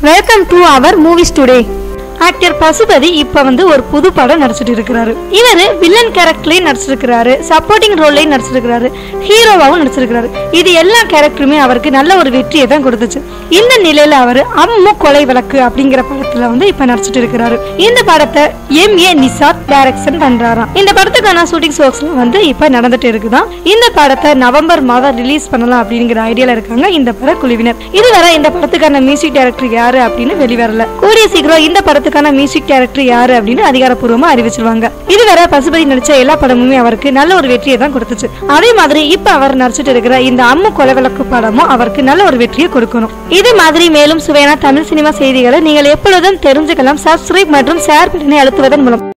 welcome to our movies today actor Pasupathi இப்ப வந்து ஒரு புது படம் நடிச்சிட்டு இருக்கிறாரு இவரு வில்லன் கேரக்டர்லயும் நடிச்சிருக்கிறாரு சப்போர்ட்டிங் ரோல்லையும் நடிச்சிருக்கிறாரு ஹீரோவாவும் நடிச்சிருக்கிறாரு இது எல்லா கேரக்டருமே அவருக்கு நல்ல ஒரு வெற்றியை தான் கொடுத்துச்சு இந்த நிலையில அவர் அம்மு கொலை வழக்கு அப்படிங்கிற படத்துல வந்து இப்ப நடிச்சிட்டு இருக்கிறாரு இந்த படத்தை எம் ஏ நிசாத் டைரக்ஷன் பண்றாராம் இந்த படத்துக்கான ஷூட்டிங் ஷோஸ் வந்து இப்ப நடந்துட்டு இருக்குதான் இந்த படத்தை நவம்பர் மாதம் ரிலீஸ் பண்ணலாம் அப்படிங்கிற ஐடியால இருக்காங்க இந்த பட குழுவினர் இதுவரை இந்த படத்துக்கான மியூசிக் டைரக்டர் யாரு அப்படின்னு வெளிவரல கூடிய சீக்கிரம் இந்த படத்துக்கான மியூசிக் டைரக்டர் யாரு அப்படின்னு அதிகாரப்பூர்வமா அறிவிச்சிருவாங்க இதுவரை பசுபதி நடிச்ச எல்லா படமுமே அவருக்கு நல்ல ஒரு வெற்றியை தான் கொடுத்துச்சு அதே மாதிரி இப்ப அவர் நடிச்சிட்டு இருக்கிற இந்த அம்மு கொலை விளக்கு படமும் அவருக்கு நல்ல ஒரு வெற்றியை கொடுக்கணும் இது மாதிரி மேலும் சுவையான தமிழ் சினிமா செய்திகளை நீங்கள் எப்பொழுதும் தெரிஞ்சுக்கலாம் சப்ஸ்கிரைப் மற்றும் ஷேர் பட்டனை அழுத்துவதன் மூலம்